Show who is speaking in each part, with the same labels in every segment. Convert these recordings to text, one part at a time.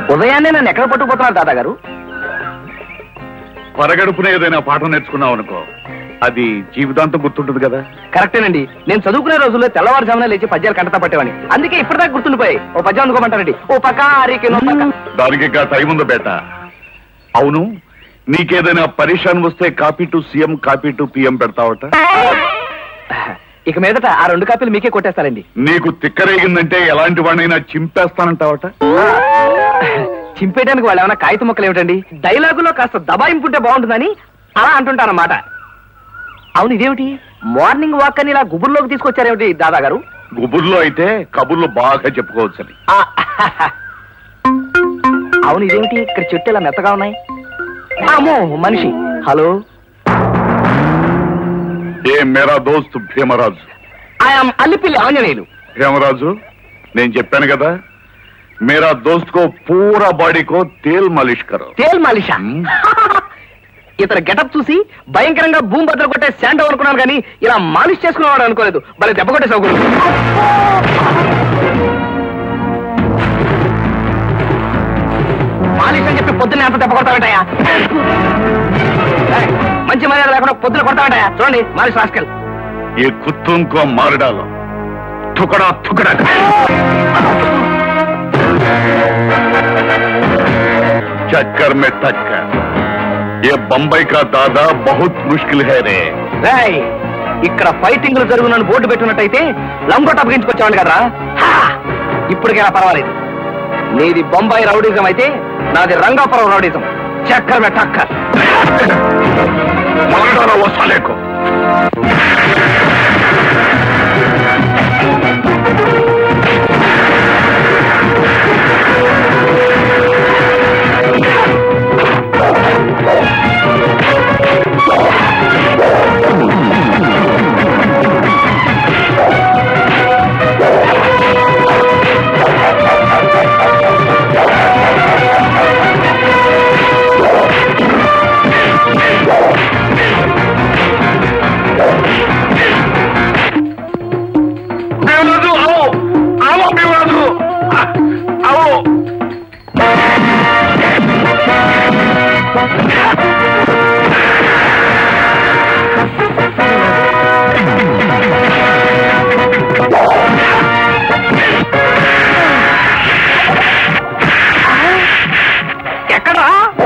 Speaker 1: ఉదయాన్నే నన్ను ఎక్కడ పట్టుకుపోతున్నారు దాదాగారు
Speaker 2: పరగడుపున ఏదైనా పాఠం నేర్చుకున్నావు అనుకో అది జీవితాంతం గుర్తుంటుంది కదా
Speaker 1: కరెక్టేనండి నేను చదువుకునే రోజుల్లో తెల్లవారుజామున లేచి పద్యాలు కంటతా పట్టేవాడిని అందుకే ఇప్పటిదాకా గుర్తుండిపోయాయి ఓ పద్యం అందుకోమంటారండి ఓ పక్క ఆరికి నో పక్క
Speaker 2: దానికి ఇంకా టైం ఉంది బేట అవును నీకేదైనా పరిశాన్ వస్తే copy to CM copy to PM పెడతావట
Speaker 1: ఇక మీదట ఆ రెండు కాపీలు మీకే కొట్టేస్తారండి
Speaker 2: నీకు తిక్కరేగిందంటే ఎలాంటి వాడినైనా చింపేస్తానంటావట
Speaker 1: చింపేయడానికి వాళ్ళు ఏమైనా కాగితం మొక్కలు ఏమిటండి డైలాగులో కాస్త దబాయింపుంటే బాగుంటుందని అలా అంటుంటానమాట అవును ఇదేమిటి మార్నింగ్ వాక్ అని ఇలా గుబుర్లోకి తీసుకొచ్చారేమిటి దాదా గారు
Speaker 2: గుబుర్లో అయితే కబుర్లు బాగా చెప్పుకోవచ్చని
Speaker 1: ఆ, అవును ఇదేమిటి ఇక్కడ చెట్టు ఇలా మెత్తగా ఉన్నాయి అమ్మో మనిషి హలో
Speaker 2: ఏ మేరా దోస్త్ భీమరాజు
Speaker 1: ఐఎమ్ అల్లిపిల్లి ఆంజనేయులు
Speaker 2: భీమరాజు నేను చెప్పాను కదా మేరా దోస్త్ కో పూరా బాడీ కో తేల్ మాలిష్ కరో
Speaker 1: తేల్ మాలిషా
Speaker 2: మ్మ్.
Speaker 1: ఇతర గెటప్ చూసి భయంకరంగా భూమి బద్దలు కొట్టే శాండో అనుకున్నాను కానీ ఇలా మాలిష్ చేసుకునేవాడు అనుకోలేదు భలే దెబ్బ కొట్టే సౌకర్యం మాలిష్ అని చెప్పి పొద్దున్నే అంత దెబ్బ కొడతావేంటయ్యా ఏయ్, మంచి మర్యాద లేకుండా పొద్దున కొడతావేంటయ్యా చూడండి మాలిష్ రాస్కెల్
Speaker 2: ये कुत्तों को मार डालो टुकड़ा टुकड़ा कर। चक्कर में टक्कर ये बम्बई का दादा बहुत मुश्किल है रे
Speaker 1: రేయ్ ఇక్కడ ఫైటింగ్లు జరుగునని బోర్డు పెట్టున్నట్టయితే లంగోట అప్పగించుకొచ్చావండి కదరా హా! ఇప్పటికైనా పర్వాలేదు నీది బొంబాయి రౌడీజం అయితే నాది రంగాపురం రౌడీజం చక్కర్ మే టక్కర్
Speaker 2: मार डालो वो साले को భీమరాజు ఆవో ఆవో భీమరాజు ఆ, ఆవో
Speaker 1: ఎక్కడా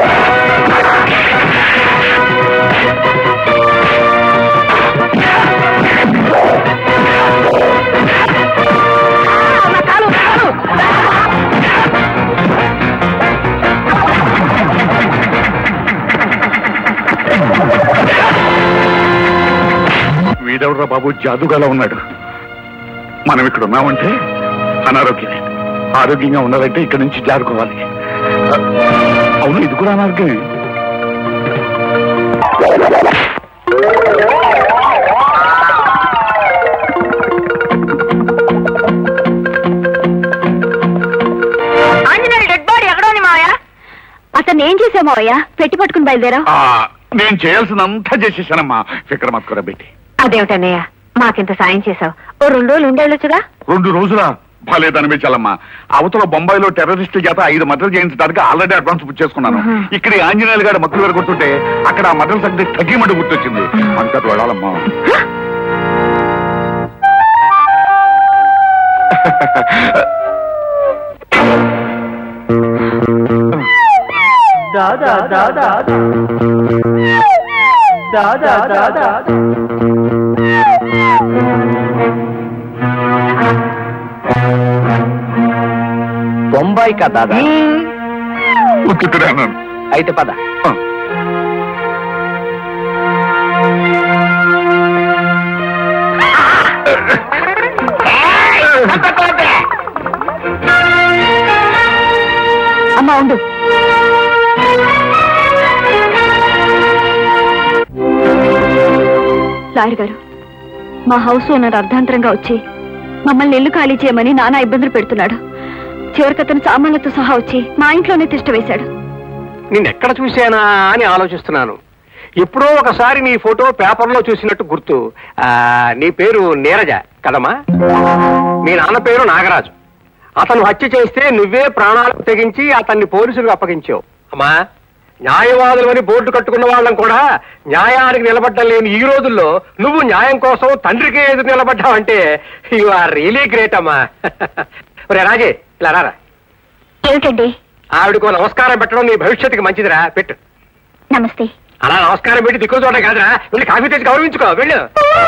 Speaker 1: నా కాలు, కాలు.
Speaker 2: వీడెవడ్రా బాబు జాదుగాలా ఉన్నాడు మనం ఇక్కడ ఉన్నామంటే అనారోగ్యమే ఆరోగ్యంగా ఉండాలంటే ఇక్కడ నుంచి జారుకోవాలి ఆ, అవును ఇది కూడా అనారోగ్యమే
Speaker 3: ఆంజనేయులు డెడ్ బాడీ ఎక్కడ ఉంది మావయ్య అతను ఏం చేసావు మావయ్య పెట్టి పట్టుకుని బయలుదేరావు
Speaker 2: ఆ, నేను చేయాల్సినంతా చేసేసానమ్మా ఫిక్రమత్కర పెట్టి
Speaker 3: అదేమిటన్నయ్య మాకింత సాయం చేసావు ఓ రెండు రోజులు ఉండేళ్ళొచ్చుగా
Speaker 2: రెండు రోజుల బాలేదనిపించాలమ్మా అవతల బొంబాయిలో టెర్రరిస్టుల చేత ఐదు మద్దతు చేయించడానికి ఆల్రెడీ అడ్వాన్స్ బుక్ చేసుకున్నాను
Speaker 3: ఆహా.
Speaker 2: ఇక్కడ ఈ ఆంజనేయులు గారు మక్కులు వేరు కొడుతుంటే అక్కడ ఆ మద్దతు సంగతి తగ్గిమంట గుర్తొచ్చింది అంతటి వెళ్ళాలమ్మా
Speaker 1: దాదా దాదా దాదా దాదా బొంబాయి కా దాదా
Speaker 2: ఉత్తుతుడే అన్నాను
Speaker 1: అయితే పద
Speaker 2: ఆ.
Speaker 3: అమ్మా ఉండు లాయర్ గారు మా హౌస్ ఓనర్ అర్ధాంతరంగా వచ్చి మమ్మల్ని ఇల్లు ఖాళీ చేయమని నానా ఇబ్బందులు పెడుతున్నాడు చివరికి అతను సామాన్లతో సహా వచ్చి మా ఇంట్లోనే తిష్ట వేశాడు
Speaker 4: నేను ఎక్కడ చూశానా అని ఆలోచిస్తున్నాను ఎప్పుడో ఒకసారి నీ ఫోటో పేపర్లో చూసినట్టు గుర్తు ఆ, నీ పేరు నీరజ కదమ్మా మీ నాన్న పేరు నాగరాజు అతను హత్య చేస్తే నువ్వే ప్రాణాలకు తెగించి అతన్ని పోలీసులకు అప్పగించావు అమ్మా న్యాయవాదులు అని బోర్డు కట్టుకున్న వాళ్ళం కూడా న్యాయానికి నిలబడ్డం లేని ఈ రోజుల్లో నువ్వు న్యాయం కోసం తండ్రికి ఎదురు నిలబడ్డావంటే యు ఆర్ రియలీ గ్రేట్ అమ్మా ఒరే రాజే ఇలా రారా
Speaker 3: ఏమిటండి
Speaker 4: ఆవిడకు నమస్కారం పెట్టడం నీ భవిష్యత్తుకి మంచిదిరా పెట్టు
Speaker 3: నమస్తే
Speaker 4: అలా నమస్కారం పెట్టి దిక్కు చూడడం కాదురా వెళ్ళి కాఫీ తెచ్చి గౌరవించుకో వెళ్ళు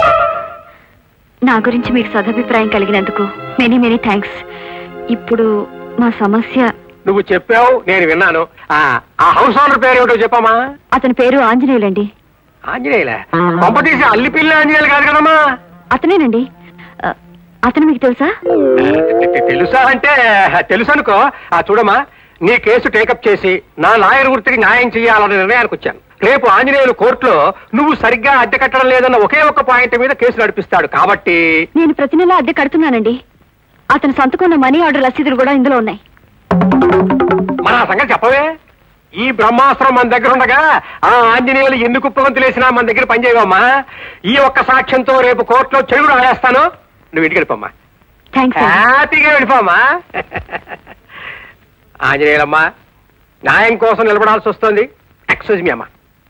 Speaker 3: నా గురించి మీకు సదభిప్రాయం కలిగినందుకు మెనీ మెనీ థ్యాంక్స్ ఇప్పుడు మా సమస్య
Speaker 4: నువ్వు చెప్పావు నేను విన్నాను ఆ ఆ హౌస్ ఓనర్ పేరు ఏమిటో చెప్పమ్మా
Speaker 3: అతని పేరు ఆంజనేయులండి
Speaker 4: ఆంజనేయులే పంప తీసి అల్లి పిల్ల ఆంజనేయులు కాదు కదమ్మా
Speaker 3: అతనేనండి ఆ, అతను మీకు తెలుసా
Speaker 4: తె- తె- తెలుసా అంటే తెలుసు అనుకో ఆ చూడమ్మా నీ కేసు టేకప్ చేసి నా లాయర్ వృత్తికి న్యాయం చేయాలనే నిర్ణయానికి వచ్చాను రేపు ఆంజనేయులు కోర్టులో నువ్వు సరిగ్గా అద్దె కట్టడం లేదన్న ఒకే ఒక్క పాయింట్ మీద కేసు నడిపిస్తాడు కాబట్టి
Speaker 3: నేను ప్రతి నెల అద్దె కడుతున్నానండి అతను సంతకున్న మనీ ఆర్డర్ రసీదులు కూడా ఇందులో ఉన్నాయి
Speaker 4: మన ఆ సంగతి చెప్పవే ఈ బ్రహ్మాస్త్రం మన దగ్గర ఉండగా ఆ ఆంజనేయులు ఎందుకు కుప్పగంతులేసినా మన దగ్గర పనిచేయవమ్మా ఈ ఒక్క సాక్ష్యంతో రేపు కోర్టులో చెడుగుడు ఆడేస్తాను నువ్వు ఇంటికి వెళ్ళిపోమ్మా
Speaker 3: థ్యాంక్స్ అండి
Speaker 4: హ్యాపీగా వెళ్ళిపోమ్మా ఆంజనేయులమ్మా న్యాయం కోసం నిలబడాల్సి వస్తుంది ఎక్స్క్యూజ్ మీ అమ్మా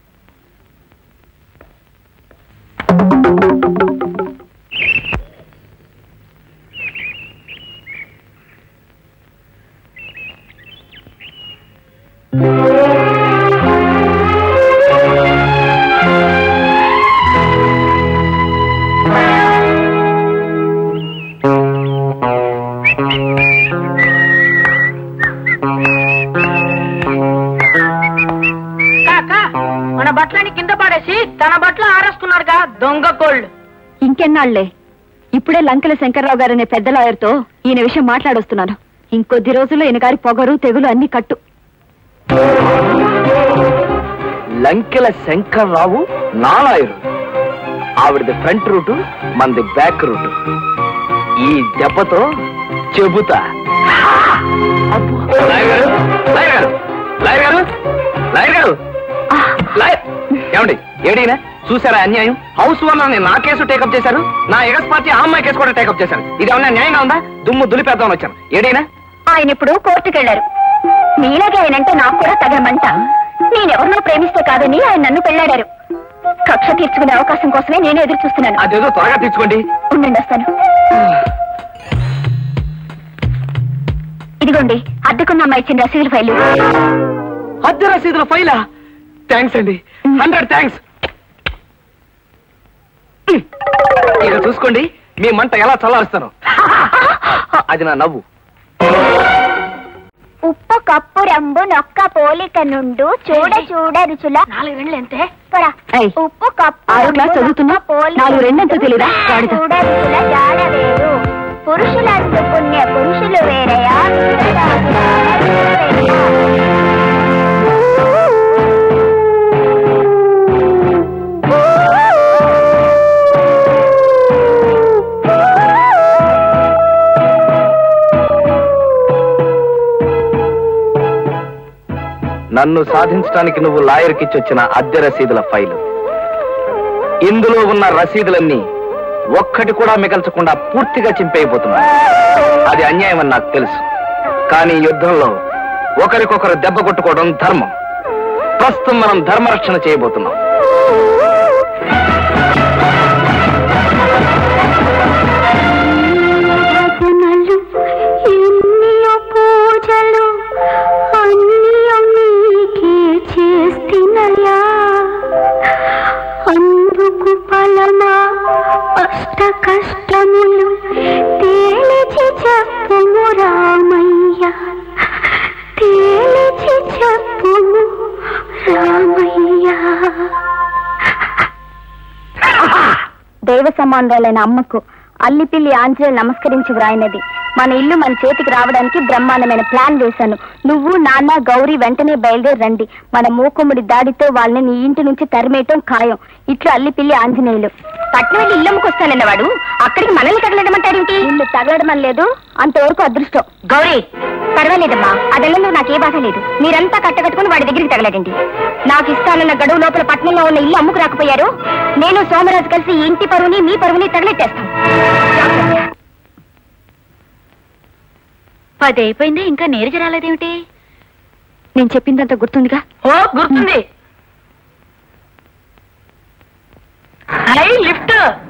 Speaker 5: కాక మన బట్టలని కింద పడేసి తన బట్టలు ఆరేసుకున్నారుగా దొంగ కోళ్ళు
Speaker 3: ఇంకెన్నాళ్లే ఇప్పుడే లంకెల శంకర్రావు గారు అనే పెద్ద లాయర్తో ఈయన విషయం మాట్లాడొస్తున్నాను ఇంకొద్ది రోజుల్లో ఈయన గారి పొగరు తెగులు అన్ని కట్టు
Speaker 1: లంకెల శంకర్రావు నాలాయరు ఆవిడది ఫ్రంట్ రూటు మనది బ్యాక్ రూటు ఈ దెబ్బతో చెబుతా లాయర్ గారు లాయర్ గారు లాయర్ గారు లాయర్ గారు లాయర్ ఏమండి ఏడీనా చూసారా అన్యాయం హౌస్ ఓనర్ నా కేసు టేకప్ చేశారు నా ఎగస్ పార్టీ ఆ అమ్మాయి కేసు కూడా టేకప్ చేశారు ఇది ఏమన్నా న్యాయంగా ఉందా దుమ్ము దులిపేద్దామని వచ్చాను ఏడీనా
Speaker 3: ఆయన ఇప్పుడు కోర్టుకెళ్లారు మీలాగే ఆయనంటే నాకు కూడా తగమంట నేనెవరినో ప్రేమిస్తే కాదని ఆయన నన్ను పెళ్లాడారు కక్ష తీర్చుకునే అవకాశం కోసమే నేను ఎదురు చూస్తున్నాను
Speaker 1: అదేదో త్వరగా తీర్చుకోండి
Speaker 3: ఉండండి వస్తాను ఇదిగోండి అద్దెకున్న అమ్మాయి ఇచ్చిన రసీదుల ఫైలు
Speaker 1: అద్దె రసీదుల ఫైలా థ్యాంక్స్ అండి హండ్రెడ్ థ్యాంక్స్ ఇక చూసుకోండి మీ మంట ఎలా చల్లారుస్తాను అది నా నవ్వు
Speaker 6: ఉప్పు కప్పు రంబు నొక్క పోలిక నుండు చూడ చూడ రుచుల
Speaker 5: నాలుగు రెండు ఎంతే
Speaker 6: పోరా.
Speaker 3: ఏయ్,
Speaker 6: ఉప్పు కప్పు
Speaker 3: ఆరో
Speaker 6: రంబు
Speaker 3: క్లాస్ చదువుతున్నా?
Speaker 6: నొక్క పోలిక
Speaker 3: నాలుగు రెండంతా
Speaker 6: నుండు
Speaker 3: తెలీదా?
Speaker 6: చూడ
Speaker 3: గాడిద.
Speaker 6: చూడ రుచుల జాడ వేరు పురుషులందు పుణ్య పురుషులు వేరయా విశ్వదాసు వేరయా.
Speaker 1: నన్ను సాధించడానికి నువ్వు లాయర్కి ఇచ్చొచ్చిన అద్దె రసీదుల ఫైలు ఇందులో ఉన్న రసీదులన్నీ ఒక్కటి కూడా మిగల్చకుండా పూర్తిగా చింపేయబోతున్నా అది అన్యాయం అని నాకు తెలుసు కానీ యుద్ధంలో ఒకరికొకరు దెబ్బ కొట్టుకోవడం ధర్మం ప్రస్తుతం మనం ధర్మరక్షణ చేయబోతున్నాం
Speaker 6: భజనలు ఎన్నియో పూజలు అన్నియో నీకే చేస్తినయా అందుకు ఫలమా అష్ట కష్టములు తేలిచి చెప్పుము రామయ్య తేలిచి చెప్పుము రామయ్య దైవ సమానురాలైన అమ్మకు అల్లిపిల్లి ఆంజనేయులు నమస్కరించి వ్రాయినది మన ఇల్లు మన చేతికి రావడానికి బ్రహ్మాండమైన ప్లాన్ వేశాను నువ్వు నాన్న గౌరీ వెంటనే బయలుదేరి రండి మన మూకుముడి దాడితో వాళ్ళని నీ ఇంటి నుంచి తరిమేయటం ఖాయం ఇట్లు అల్లిపిల్లి ఆంజనేయులు పట్నం వెళ్ళి ఇల్లు అమ్ముకొస్తానన్న వాడు అక్కడికి మనల్ని తగలడమంటాడేంటి ఇల్లు తగలడమం లేదు అంతవరకు అదృష్టం గౌరీ పర్వాలేదమ్మా అదెల్లంలో నాకే బాధ లేదు మీరంతా కట్టకట్టుకుని వాడి దగ్గరికి తగలడండి నాకు ఇస్తానన్న గడువు లోపల పట్నంలో ఉన్న ఇల్లు అమ్ముకు రాకపోయారు నేను సోమరాజు కలిసి ఈ ఇంటి పరువుని మీ పరువుని తగలెట్టేస్తాం
Speaker 3: పది అయిపోయింది ఇంకా నీరజ రాలేదేమిటి నేను చెప్పిందంత గుర్తుందిగా
Speaker 5: ఓ గుర్తుంది హై లిఫ్ట్